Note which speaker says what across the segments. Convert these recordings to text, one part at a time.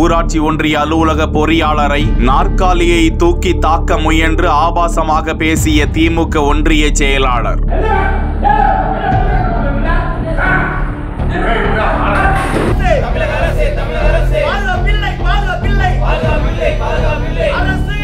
Speaker 1: ஊராட்சி ஒன்றிய அலுவலக பொறியாளரை நாற்காலியை தூக்கி தாக்க முயன்று ஆபாசமாக பேசிய திமுக ஒன்றிய செயலாளர்
Speaker 2: பாதுகாப்பில்லை பாதுகாப்பில்லை அரசு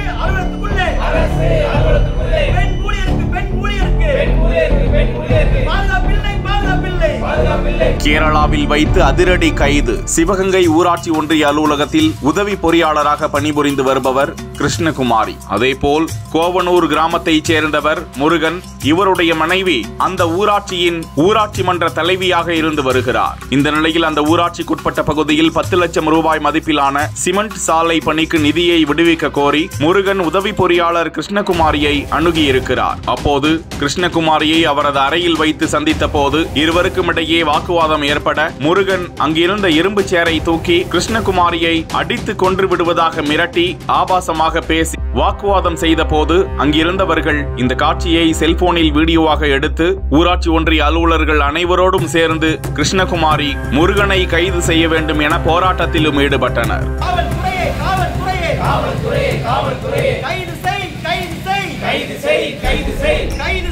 Speaker 2: அலுவலகத்துக்குள்ளே பெண் ஊழியருக்கு பெண் ஊழியருக்கு பாதுகாப்பில்லை பாதுகாப்பில்லை
Speaker 1: கேரளாவில் வைத்து அதிரடி கைது சிவகங்கை ஊராட்சி ஒன்றிய அலுவலகத்தில் உதவி பொறியாளராக பணிபுரிந்து வருபவர் கிருஷ்ணகுமாரி அதேபோல் கோவனூர் கிராமத்தைச் சேர்ந்தவர் முருகன் இவருடைய மனைவி அந்த ஊராட்சியின் ஊராட்சி மன்ற தலைவியாக இருந்து வருகிறார் இந்த நிலையில் அந்த ஊராட்சிக்குட்பட்ட பகுதியில் பத்து லட்சம் ரூபாய் மதிப்பிலான சிமெண்ட் சாலை பணிக்கு நிதியை விடுவிக்க கோரி முருகன் உதவி பொறியாளர் கிருஷ்ணகுமாரியை அணுகியிருக்கிறார் அப்போது கிருஷ்ணகுமாரியை அவரது அறையில் வைத்து சந்தித்த போது இருவருக்கும் இடையே வாக்குவாதம் ஏற்பட முருகன் அங்கிருந்த இரும்பு சேரை தூக்கி கிருஷ்ணகுமாரியை அடித்து கொன்று விடுவதாக மிரட்டி ஆபாசமாக பேசி வாக்குவாதம் செய்த போது அங்கிருந்தவர்கள் இந்த காட்சியை செல்போனில் வீடியோவாக எடுத்து ஊராட்சி ஒன்றிய அலுவலர்கள் அனைவரோடும் சேர்ந்து கிருஷ்ணகுமாரி முருகனை கைது செய்ய வேண்டும் என போராட்டத்திலும் ஈடுபட்டனர்
Speaker 2: காவல்துறையே காவல்துறையே காவல்துறையே கைது செய் கைது செய் கைது செய் கைது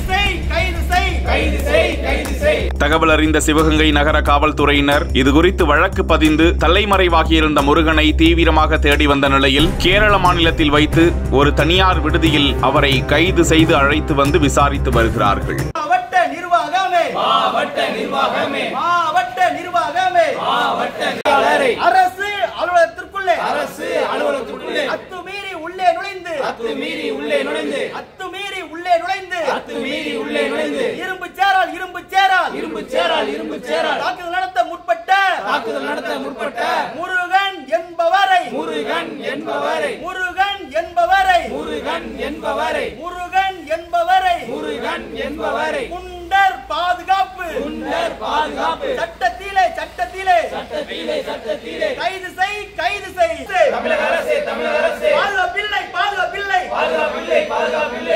Speaker 2: செய் கைது செய்
Speaker 1: தகவல் அறிந்த சிவகங்கை நகர காவல்துறையினர் இது குறித்து வழக்கு பதிந்து தலைமறைவாகியிருந்த முருகனை தீவிரமாக தேடி வந்த நிலையில் கேரள மாநிலத்தில் வைத்து ஒரு தனியார் விடுதியில் அவரை கைது செய்து அழைத்து வந்து விசாரித்து வருகிறார்கள்
Speaker 2: மாவட்ட நிர்வாகமே மாவட்ட நிர்வாகமே மாவட்ட நிர்வாகமே மாவட்ட அரசு அலுவலகத்திற்குள்ளே அரசு அலுவலகத்திற்குள்ளே அத்துமீறி உள்ளே நுழைந்து அத்துமீறி உள்ளே நுழைந்து அத்துமீறி உள்ளே நுழைந்து அத்துமீறி உள்ளே நுழைந்து இரும்பு சேரால் இரும்பு சேரால் இரும்பு சேரால் இரும்பு சேரால் தாக்குதல் நடத்த முற்பட்ட தாக்குதல் நடத்த முற்பட்ட முருகன் என்பவரை முருகன் என்பவரை முருகன் என்பவரை முருகன் என்பவரை முருகன் என்பவரை முருகன் என்பவரை குண்டர் பாதுகாப்பு குண்டர் பாதுகாப்பு சட்டத்திலே சட்டத்திலே சட்டத்திலே சட்டத்திலே கைது செய் கைது செய் தமிழக அரசே தமிழக அரசே பாதுகாப்பில்லை பாதுகாப்பில்லை பாதுகாப்பில்லை பாதுகாப்பில்லை